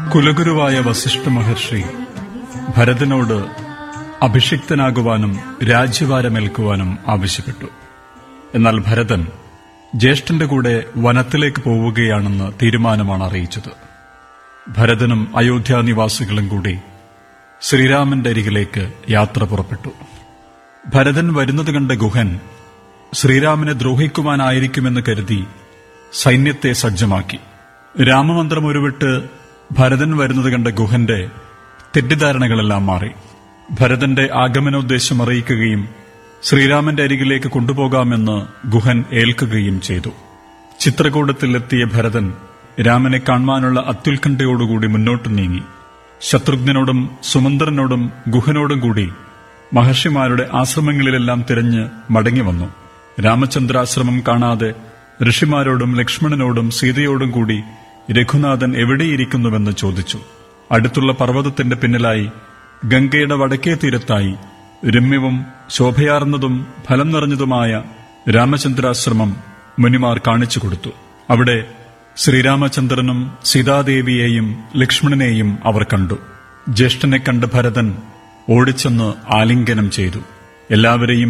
കുലഗുരുവായ വസിഷ്ഠ മഹർഷി ഭരതനോട് അഭിഷിക്തനാകുവാനും രാജ്യഭാരമേൽക്കുവാനും ആവശ്യപ്പെട്ടു എന്നാൽ ഭരതൻ ജ്യേഷ്ഠന്റെ കൂടെ വനത്തിലേക്ക് പോവുകയാണെന്ന് തീരുമാനമാണ് അറിയിച്ചത് ഭരതനും അയോധ്യാനിവാസികളും കൂടി ശ്രീരാമന്റെ അരികിലേക്ക് യാത്ര പുറപ്പെട്ടു ഭരതൻ വരുന്നത് കണ്ട ഗുഹൻ ശ്രീരാമനെ ദ്രോഹിക്കുവാനായിരിക്കുമെന്ന് കരുതി സൈന്യത്തെ സജ്ജമാക്കി രാമമന്ത്രം ഉരുവിട്ട് ഭരതൻ വരുന്നത് കണ്ട ഗുഹന്റെ തെറ്റിദ്ധാരണകളെല്ലാം മാറി ഭരതന്റെ ആഗമനോദ്ദേശം അറിയിക്കുകയും ശ്രീരാമന്റെ അരികിലേക്ക് കൊണ്ടുപോകാമെന്ന് ഗുഹൻ ഏൽക്കുകയും ചെയ്തു ചിത്രകൂടത്തിലെത്തിയ ഭരതൻ രാമനെ കാണുവാനുള്ള അത്യുത്കണ്ഠയോടുകൂടി മുന്നോട്ട് നീങ്ങി ശത്രുഘ്നനോടും സുമന്ത്രനോടും ഗുഹനോടും കൂടി മഹർഷിമാരുടെ ആശ്രമങ്ങളിലെല്ലാം തിരഞ്ഞ് മടങ്ങി വന്നു രാമചന്ദ്രാശ്രമം കാണാതെ ഋഷിമാരോടും ലക്ഷ്മണനോടും സീതയോടും കൂടി രഘുനാഥൻ എവിടെയിരിക്കുന്നുവെന്ന് ചോദിച്ചു അടുത്തുള്ള പർവ്വതത്തിന്റെ പിന്നിലായി ഗംഗയുടെ വടക്കേ തീരത്തായി രമ്യവും ശോഭയാർന്നതും ഫലം നിറഞ്ഞതുമായ രാമചന്ദ്രാശ്രമം മുനിമാർ കാണിച്ചു കൊടുത്തു അവിടെ ശ്രീരാമചന്ദ്രനും സീതാദേവിയെയും ലക്ഷ്മണനെയും അവർ കണ്ടു ജ്യേഷ്ഠനെ കണ്ട ഭരതൻ ഓടിച്ചെന്ന് ആലിംഗനം ചെയ്തു എല്ലാവരെയും